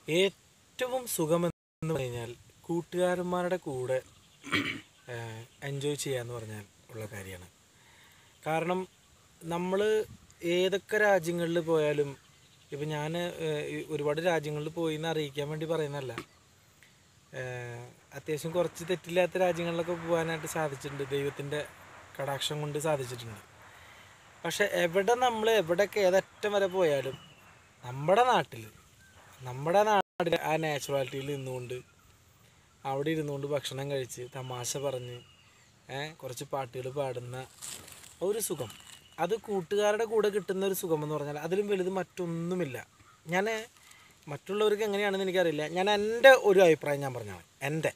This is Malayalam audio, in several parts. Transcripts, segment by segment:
ഏറ്റവും സുഖമെന്ന് പറഞ്ഞാൽ കൂട്ടുകാരന്മാരുടെ കൂടെ എൻജോയ് ചെയ്യാന്ന് പറഞ്ഞാൽ ഉള്ള കാര്യമാണ് കാരണം നമ്മൾ ഏതൊക്കെ രാജ്യങ്ങളിൽ പോയാലും ഇപ്പം ഞാൻ ഒരുപാട് രാജ്യങ്ങളിൽ പോയി എന്ന് അറിയിക്കാൻ വേണ്ടി പറയുന്നതല്ല ഏഹ് അത്യാവശ്യം കുറച്ച് തെറ്റില്ലാത്ത രാജ്യങ്ങളിലൊക്കെ പോകാനായിട്ട് സാധിച്ചിട്ടുണ്ട് ദൈവത്തിൻ്റെ കടാക്ഷം കൊണ്ട് സാധിച്ചിട്ടുണ്ട് പക്ഷെ എവിടെ നമ്മൾ എവിടെയൊക്കെ ഏതറ്റം വരെ പോയാലും നമ്മുടെ നാട്ടിൽ നമ്മുടെ നാട്ടിൽ ആ നാച്ചുറാലിറ്റിയിൽ നിന്നുകൊണ്ട് അവിടെ ഇരുന്നുകൊണ്ട് ഭക്ഷണം കഴിച്ച് തമാശ പറഞ്ഞ് ഏ, കുറച്ച് പാട്ടുകൾ പാടുന്ന ഒരു സുഖം അത് കൂട്ടുകാരുടെ കൂടെ കിട്ടുന്ന ഒരു സുഖം എന്ന് പറഞ്ഞാൽ അതിലും വലുത് മറ്റൊന്നുമില്ല ഞാൻ മറ്റുള്ളവർക്ക് എങ്ങനെയാണെന്ന് എനിക്കറിയില്ല ഞാൻ എൻ്റെ ഒരു അഭിപ്രായം ഞാൻ പറഞ്ഞാണ് എൻ്റെ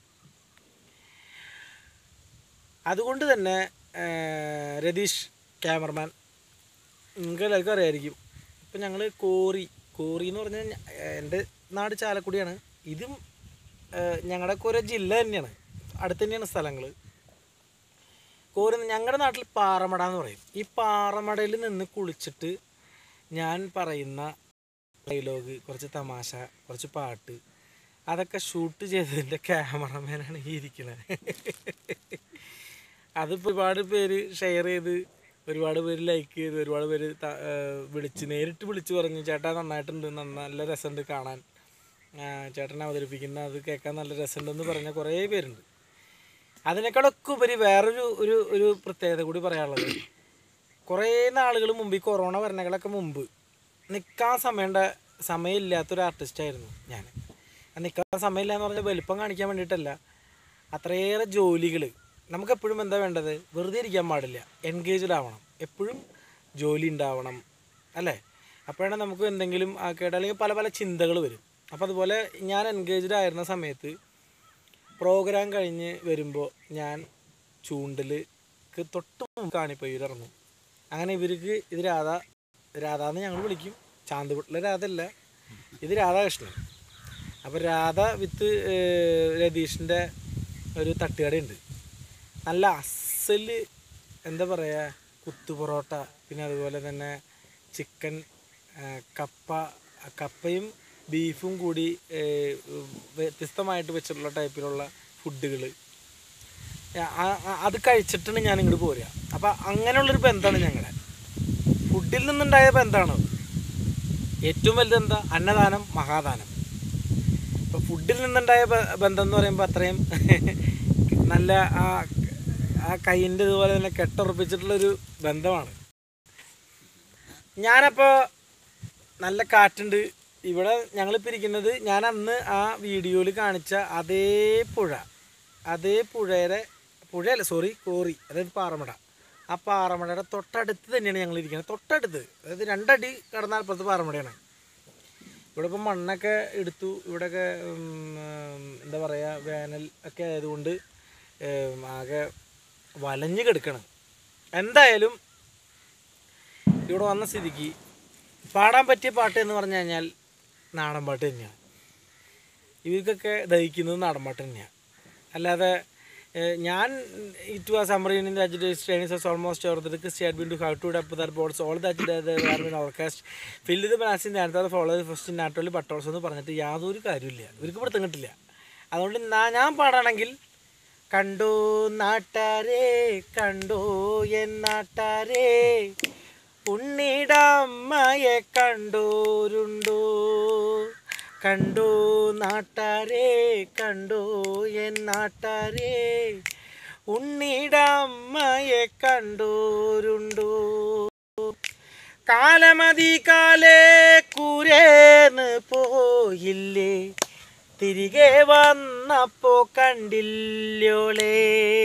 അതുകൊണ്ട് തന്നെ ഏ, രതീഷ് ക്യാമറമാൻ നിങ്ങൾക്ക് എല്ലാവർക്കും അറിയായിരിക്കും ഇപ്പം ഞങ്ങൾ കോറി കോറി എന്ന് പറഞ്ഞാൽ ഞ- എൻ്റെ നാട് ചാലക്കുടിയാണ് ഇതും ഞങ്ങളുടെ ഒക്കെ ഒരു ജില്ല തന്നെയാണ് അടുത്ത് തന്നെയാണ് സ്ഥലങ്ങൾ കോരി ഞങ്ങളുടെ നാട്ടിൽ പാറമട എന്ന് പറയും ഈ പാറമടയിൽ നിന്ന് കുളിച്ചിട്ട് ഞാൻ പറയുന്ന ഡയലോഗ് കുറച്ച് തമാശ കുറച്ച് പാട്ട് അതൊക്കെ ഷൂട്ട് ചെയ്തതിൻ്റെ ക്യാമറമാനാണ് ഈ ഇരിക്കുന്നത് അതിപ്പോൾ ഒരുപാട് പേര് ഷെയർ ചെയ്ത് ഒരുപാട് പേര് ലൈക്ക് ചെയ്ത് ഒരുപാട് പേര് ത- ഏർ വിളിച്ച് നേരിട്ട് വിളിച്ച് പറഞ്ഞു ചേട്ടാ നന്നായിട്ടുണ്ട് നന്ന- നല്ല രസമുണ്ട് കാണാൻ ആ, ചേട്ടൻ അവതരിപ്പിക്കുന്ന അത് കേൾക്കാൻ നല്ല രസമുണ്ടെന്ന് പറഞ്ഞ കുറേ പേരുണ്ട് അതിനേക്കാളൊക്കെ ഉപരി വേറൊരു ഒരു ഒരു പ്രത്യേകത കൂടി പറയാനുള്ളത് കുറേ നാളുകൾ മുമ്പ് ഈ കൊറോണ വരണകളൊക്കെ മുമ്പ് നിൽക്കാൻ സമയണ്ട സമയമില്ലാത്തൊരു ആർട്ടിസ്റ്റായിരുന്നു ഞാൻ നിൽക്കാൻ സമയമില്ല എന്ന് പറഞ്ഞാൽ വലിപ്പം കാണിക്കാൻ വേണ്ടിയിട്ടല്ല അത്രയേറെ ജോലികൾ നമുക്കെപ്പോഴും എന്താ വേണ്ടത് വെറുതെ ഇരിക്കാൻ പാടില്ല എൻഗേജ്ഡ് ആവണം എപ്പോഴും ജോലി ഉണ്ടാവണം അല്ലേ അപ്പോഴാണ് നമുക്ക് എന്തെങ്കിലും ആക്കേണ്ട അല്ലെങ്കിൽ പല പല ചിന്തകൾ വരും അപ്പോൾ അതുപോലെ ഞാൻ എൻഗേജ്ഡ് ആയിരുന്ന സമയത്ത് പ്രോഗ്രാം കഴിഞ്ഞ് വരുമ്പോൾ ഞാൻ ചൂണ്ടലേക്ക് തൊട്ട് മുമ്പ് കാണിപ്പോൾ ഇവരിറങ്ങും അങ്ങനെ ഇവർക്ക് ഇത് രാധ രാധ എന്ന് ഞങ്ങൾ വിളിക്കും ചാന്തുപിട്ടിലെ രാധ അല്ല ഇത് രാധാകൃഷ്ണൻ അപ്പോൾ രാധ വിത്ത് ഏർ, രതീഷിൻ്റെ ഒരു തട്ടുകടയുണ്ട് നല്ല അസല് എന്താ പറയുക കുത്തു പൊറോട്ട പിന്നെ അതുപോലെ തന്നെ ചിക്കൻ കപ്പ കപ്പയും ബീഫും കൂടി ഏർ, വ്യത്യസ്തമായിട്ട് വെച്ചിട്ടുള്ള ടൈപ്പിലുള്ള ഫുഡുകൾ അത് കഴിച്ചിട്ടാണ് ഞാൻ ഇങ്ങോട്ട് പോരുക അപ്പം അങ്ങനെയുള്ളൊരു ബന്ധമാണ് ഞങ്ങളുടെ ഫുഡിൽ നിന്നുണ്ടായ ബന്ധമാണ് ഏറ്റവും വലുത് എന്താ അന്നദാനം മഹാദാനം ഇപ്പം ഫുഡിൽ നിന്നുണ്ടായ ബ- ബന്ധം എന്ന് പറയുമ്പോൾ അത്രയും നല്ല ആ ആ കൈയിൻ്റെ ഇതുപോലെ തന്നെ കെട്ടുറപ്പിച്ചിട്ടുള്ളൊരു ബന്ധമാണ് ഞാനപ്പോൾ നല്ല കാറ്റുണ്ട് ഇവിടെ ഞങ്ങളിപ്പോൾ ഇരിക്കുന്നത് ഞാൻ അന്ന് ആ വീഡിയോയിൽ കാണിച്ച അതേ പുഴ അതേ പുഴയുടെ പുഴയല്ല സോറി കോറി അതായത് പാറമട ആ പാറമടയുടെ തൊട്ടടുത്ത് തന്നെയാണ് ഞങ്ങൾ ഇരിക്കുന്നത് തൊട്ടടുത്ത് അതായത് രണ്ടടി കടന്നാൽ അപ്പുറത്ത് പാറമടയാണ് ഇവിടെ ഇപ്പം മണ്ണൊക്കെ എടുത്തു ഇവിടെയൊക്കെ ഉം, ഉം, എന്താ പറയുക വേനൽ ഒക്കെ ആയതുകൊണ്ട് ഉം, ആകെ വലഞ്ഞു കിടക്കണം എന്തായാലും ഇവിടെ വന്ന സ്ഥിതിക്ക് പാടാൻ പറ്റിയ പാട്ട് എന്ന് പറഞ്ഞു കഴിഞ്ഞാൽ നാടൻ പാട്ട് തന്നെയാണ് ഇവർക്കൊക്കെ ദഹിക്കുന്നത് നാടൻ പാട്ട് തന്നെയാണ് അല്ലാതെ ഏഹ്, ഞാൻ ഇറ്റ് വാസ് അമറീൻ in trainees almost or the state been to how to dub their balls all that ഓർക്കാസ്റ്റ് fill the bans in and follow first നാട്ടുകളിൽ ബട്ടോൾസ് എന്ന് പറഞ്ഞിട്ട് യാതൊരു കാര്യമില്ല ഇവർക്ക് പിടുത്തം കിട്ടില്ല അതുകൊണ്ട് നാ- ഞാൻ പാടാണെങ്കിൽ കണ്ടോ നാട്ടാരേ കണ്ടോ എൻ നാട്ടാരേ ഉണ്ണിടമ്മയെ കണ്ടോരുണ്ടോ കണ്ടോ നാട്ടാരേ കണ്ടോ എൻ നാട്ടാരേ ഉണ്ണിടമ്മയെ കണ്ടോരുണ്ടോ കാലമതി കാലേ കൂരേന്ന് പോയില്ലേ തിരികെ വന്നപ്പോ കണ്ടില്ലോളേ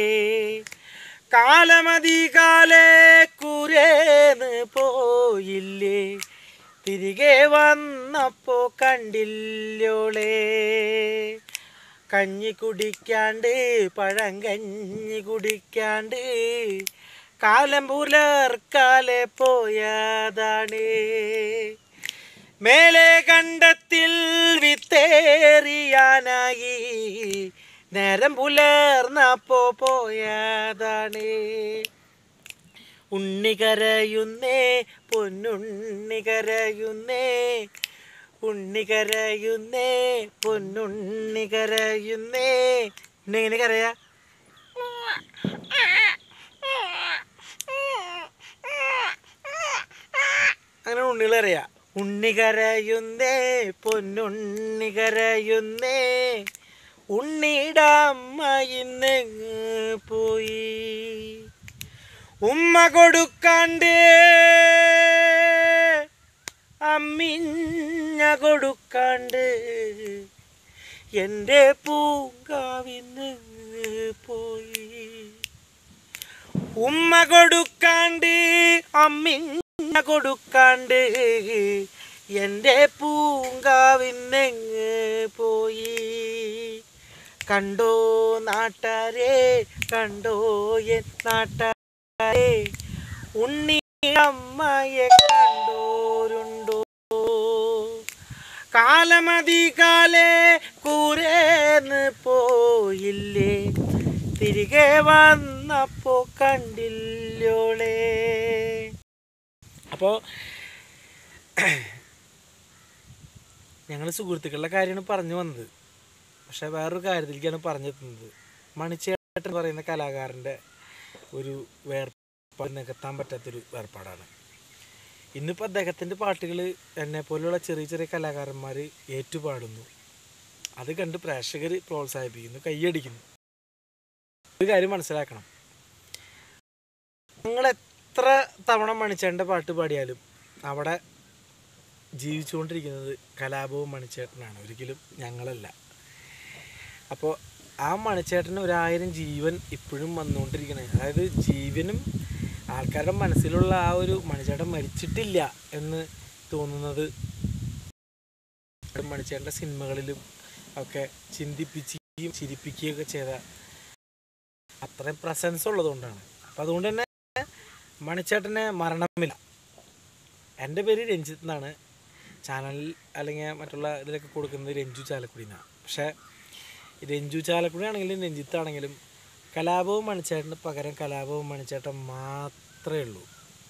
കാലമതി കാലേ കുരേന്ന് പോയില്ലേ തിരികെ വന്നപ്പോ കണ്ടില്ലോളേ കഞ്ഞി കുടിക്കാണ്ട് പഴം കഞ്ഞി കുടിക്കാണ്ട് കാലം പുലർക്കാലെ പോയതാണ് മേലെ കണ്ടത്തിൽ വിത്തേറിയാനായി നേരം പുലർന്നപ്പോ പോയതാണ് ഉണ്ണി കരയുന്നേ പൊന്നുണ്ണി കരയുന്നേ ഉണ്ണി കരയുന്നേ പൊന്നുണ്ണി കരയുന്നേ ഉണ്ണി എങ്ങനെ കരയാ അങ്ങനെ ഉണ്ണികൾ അറിയാ ഉണ്ണി കരയുന്നേ പൊന്നുണ്ണി കരയുന്നേ ഉണ്ണിയുടെ അമ്മ ഇന്നെങ്ങ് പോയി ഉമ്മ കൊടുക്കാണ്ട് അമ്മിഞ്ഞ കൊടുക്കാണ്ട് എൻ്റെ പൂങ്കാവിന്ന് പോയി ഉമ്മ കൊടുക്കാണ്ട് അമ്മിഞ്ഞ കൊടുക്കാണ്ട് എൻ്റെ പൂങ്കാവിന്നെങ്ങ് പോയി കണ്ടോ നാട്ടാരെ കണ്ടോ എൻ നാട്ടാരെ ഉണ്ണി അമ്മയെ കണ്ടോരുണ്ടോ കാലമതി കാലേ കൂരേന്ന് പോയില്ലേ തിരികെ വന്നപ്പോ കണ്ടില്ലോളേ അപ്പോൾ ഞങ്ങൾ സുഹൃത്തുക്കളുടെ കാര്യമാണ് പറഞ്ഞു വന്നത് പക്ഷെ വേറൊരു കാര്യത്തിലേക്കാണ് പറഞ്ഞെത്തുന്നത് മണിച്ചേട്ടൻ എന്ന് പറയുന്ന കലാകാരൻ്റെ ഒരു വേർപാട് നികത്താൻ പറ്റാത്തൊരു വേർപാടാണ് ഇന്നിപ്പോൾ അദ്ദേഹത്തിൻ്റെ പാട്ടുകൾ എന്നെ പോലെയുള്ള ചെറിയ ചെറിയ കലാകാരന്മാർ ഏറ്റുപാടുന്നു അത് കണ്ട് പ്രേക്ഷകർ പ്രോത്സാഹിപ്പിക്കുന്നു കൈയടിക്കുന്നു ഒരു കാര്യം മനസ്സിലാക്കണം നിങ്ങൾ എത്ര തവണ മണിച്ചേട്ടൻ്റെ പാട്ട് പാടിയാലും അവിടെ ജീവിച്ചുകൊണ്ടിരിക്കുന്നത് കലാപവും മണിച്ചേട്ടനാണ് ഒരിക്കലും ഞങ്ങളല്ല അപ്പോൾ ആ മണിച്ചേട്ടന് ഒരായിരം ജീവൻ ഇപ്പോഴും വന്നുകൊണ്ടിരിക്കണേ അതായത് ജീവനും ആൾക്കാരുടെ മനസ്സിലുള്ള ആ ഒരു മണിച്ചേട്ടൻ മരിച്ചിട്ടില്ല എന്ന് തോന്നുന്നത് മണിച്ചേട്ടൻ്റെ സിനിമകളിലും ഒക്കെ ചിന്തിപ്പിക്കുകയും ചിരിപ്പിക്കുകയും ഒക്കെ ചെയ്ത അത്രയും പ്രസൻസ് ഉള്ളതുകൊണ്ടാണ് അപ്പം അതുകൊണ്ട് തന്നെ മണിച്ചേട്ടന് മരണമില്ല എൻ്റെ പേര് രഞ്ജിത്ത് എന്നാണ് ചാനലിൽ അല്ലെങ്കിൽ മറ്റുള്ള ഇതിലൊക്കെ കൊടുക്കുന്നത് രഞ്ജു ചാലക്കുടി എന്നാണ് പക്ഷേ രഞ്ജു ചാലക്കുടി ആണെങ്കിലും രഞ്ജിത്ത് ആണെങ്കിലും കലാപവും മണിച്ചേട്ടന് പകരം കലാപവും മണിച്ചേട്ടൻ മാത്രമേ ഉള്ളൂ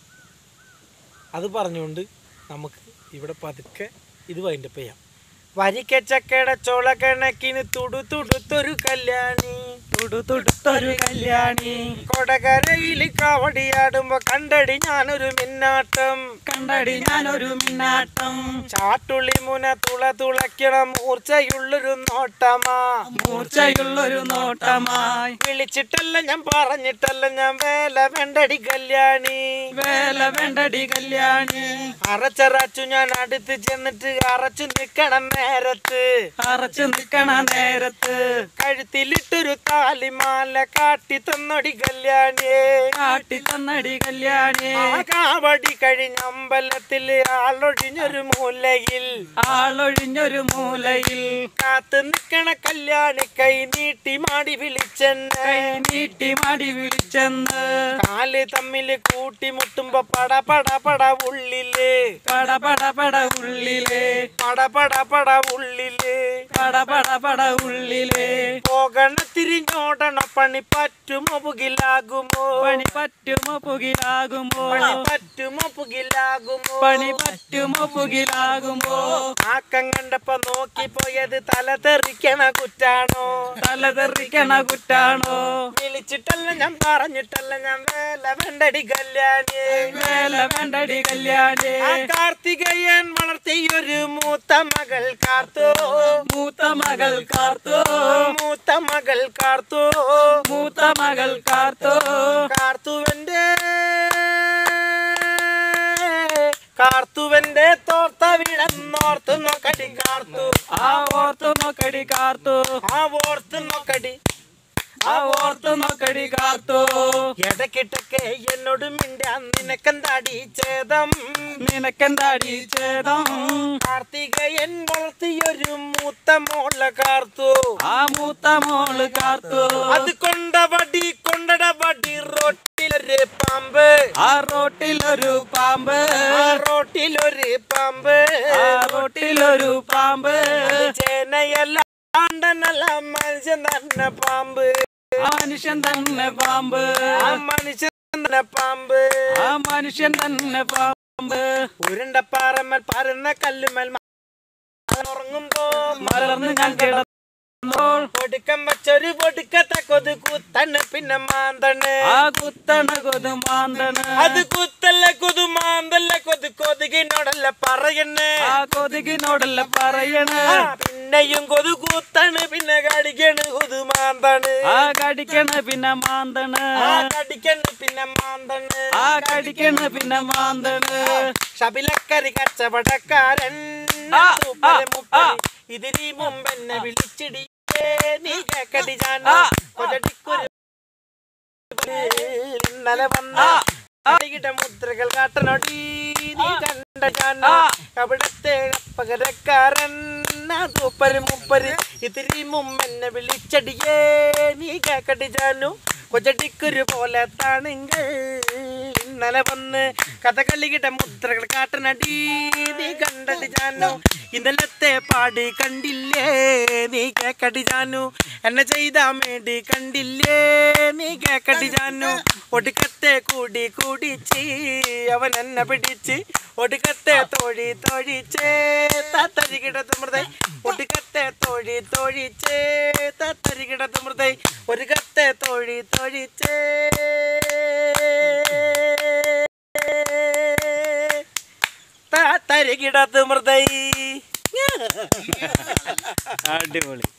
അത് പറഞ്ഞുകൊണ്ട് നമുക്ക് ഇവിടെ പതുക്കെ ഇത് വൈൻഡപ്പ് ചെയ്യാം വരിക്കച്ചക്കട ചോള കണക്കിന് തുടു തുടുത്തൊരു കല്യാണി തുടു തുടുത്തൊരു കല്യാണി കൊടകരയിൽ കാവടിയാടുമ്പോ കണ്ടടി ഞാനൊരു മിന്നാട്ടം കണ്ടടി ഞാനൊരു മിന്നാട്ടം ചാട്ടുളി മുന തുള തുളയ്ക്കണം മൂർച്ചയുള്ളൊരു നോട്ടമാ മൂർച്ചയുള്ളൊരു നോട്ടമായി വിളിച്ചിട്ടല്ല ഞാൻ പറഞ്ഞിട്ടല്ല ഞാൻ വേല വേണ്ടടി കല്യാണി വേല വേണ്ടടി കല്യാണി അറച്ചറച്ചു ഞാൻ അടുത്ത് ചെന്നിട്ട് അറച്ചു നിക്കണം നേരത്ത് അറച്ചു നിക്കണ നേരത്ത് കഴുത്തിലിട്ടൊരു താലിമാല കാട്ടി തന്നൊടി കല്യാണിയെ കാട്ടി തന്നടി കല്യാണി ആ കാവടി കഴിഞ്ഞ അമ്പലത്തില് ആളൊഴിഞ്ഞൊരു മൂലയിൽ ആളൊഴിഞ്ഞൊരു മൂലയിൽ കാത്തു നിക്കണ കല്യാണി കൈ നീട്ടി മാടി വിളിച്ചെന്നെ കൈ നീട്ടി മടി വിളിച്ചെന്ന് കാല് തമ്മില് കൂട്ടിമുട്ടുമ്പോ പട പട പട ഉള്ളില് പട പട പട ഉള്ളിലെ പട പട പട ഉള്ളില് പട പട പട ഉള്ളിലെ പോകണ തിരിഞ്ഞോടണ പണി പറ്റുമോ പുകിലാകുമോ പണി പറ്റുമോ പുകിലാകുമോ പണി പറ്റുമോ പുകിലാകുമോ പണി പറ്റുമോ പുകിലാകുമോ ആക്കം കണ്ടപ്പോ നോക്കി പോയത് തല തെറിക്കണ കുറ്റാണോ തലതെറിക്കണ കുറ്റാണോ വിളിച്ചിട്ടല്ല ഞാൻ പറഞ്ഞിട്ടല്ല ഞാൻ വേല വേണ്ടടി കല്യാണി വേല വേണ്ടടി കല്യാണി ആ കാർത്തികയൻ വളർത്തിയൊരു മൂത്ത മകൾ കാർത്തോ മൂത്ത മകൾ കാർത്തോ മൂത്ത മകൾ കാർത്തോ മൂത്ത മകൾ കാർത്തോ കാർത്തുവന്റെ കാർത്തുവന്റെ തോർത്ത വിളന്നോർത്ത് നോക്കടി കാർത്തു ആ ഓർത്തു നോക്കടി കാർത്തു ആ ഓർത്ത് നോക്കടി ആ ഓർത്തു നോക്കടി കാർത്തു ഇടക്കിട്ടൊക്കെ എന്നോട് മിണ്ടാൻ നിനക്കെന്താടി ചേതം നിനക്കെന്താടി ചേതം കാർത്തികയൻ വളർത്തിയൊരു മൂത്ത മോള കാർത്തു ആ മൂത്ത മോള് കാർത്തു അത് കൊണ്ടവടി കൊണ്ടട വടി റോട്ടിലൊരു പാമ്പ് ആ റോട്ടിലൊരു പാമ്പ് ആ റോട്ടിലൊരു പാമ്പ് ആ റോട്ടിലൊരു പാമ്പ് ചേനയല്ല ആണ്ടനല്ല മനുഷ്യൻ തന്നെ പാമ്പ് ആ മനുഷ്യൻ തന്നെ പാമ്പ് ആ മനുഷ്യൻ തന്നെ പാമ്പ് ആ മനുഷ്യൻ തന്നെ പാമ്പ് ഉരുണ്ട പാറമൽ പരന്ന കല്ലുമൽ ഉറങ്ങുമ്പോ മലർന്ന് ഞാൻ കിടന്നോൾ ഒടുക്കം വച്ചൊരു ഒടുക്കത്തെ കൊതു കുത്തണ് പിന്നെ മാന്തണ് ആ കുത്തണ കൊതു മാന്തണ് അത് കുത്തല്ല കൊതു മാന്തല്ല കൊതു കൊതുകിനോടല്ല പറയണേ ആ കൊതുകിനോടല്ല പറയണ ആ, പിന്നെയും കൊതു കൂത്താണ് പിന്നെ കടിക്കണ് കൊതു മാന്താണ് ആ കടിക്കണ പിന്നെ മാന്തണ് ആ കടിക്കണ് പിന്നെ മാന്തണ് ആ കടിക്കണ പിന്നെ മാന്തണ് ശബിലക്കരി കച്ചവടക്കാരൻ ആ, തൂപ്പല് ആ, മുപ്പത്. ആ. ഇതിരി മുമ്പെന്നെ വിളിച്ചിടി നീ കേക്കടി ഞാൻ ആ, കൊലടിക്കൊരു ഇന്നലെ വന്ന ആ, അടിയുടെ മുദ്രകൾ കാട്ടനൊടി നീ കണ്ട ഞാൻ ആ. അവിടത്തെ പകരക്കാരൻ തൂപ്പര് മുപ്പര് ഇതിരി മുമ്പെന്നെ വിളിച്ചടിയേ നീ കേക്കടി ജാനു കൊച്ചടിക്കൊരു പോലെ താണെങ്കിൽ ഇന്നലെ വന്ന് കഥകളിയുടെ മുദ്രകൾ കാട്ടനടി നീ കണ്ടടി ജാനു ഇന്നലത്തെ പാടി കണ്ടില്ലേ നീ കേക്കടി ജാനു എന്നെ ചെയ്താ വേണ്ടി കണ്ടില്ലേ നീ കേക്കടി ജാനു ഒടുക്കത്തെ കൂടി കൂടിച്ച് അവൻ എന്നെ പിടിച്ച് ഒടുക്കത്തെ തൊഴി തൊഴിച്ചേ തത്തരികിട മൃതൈ ഒടുക്കത്തെ തൊഴി തൊഴിച്ചേ തത്തരികിട മൃതൈ ഒരു കത്തെ തൊഴി തൊഴിച്ചേ തരികിടത്ത് മൃതൈ അടിപൊളി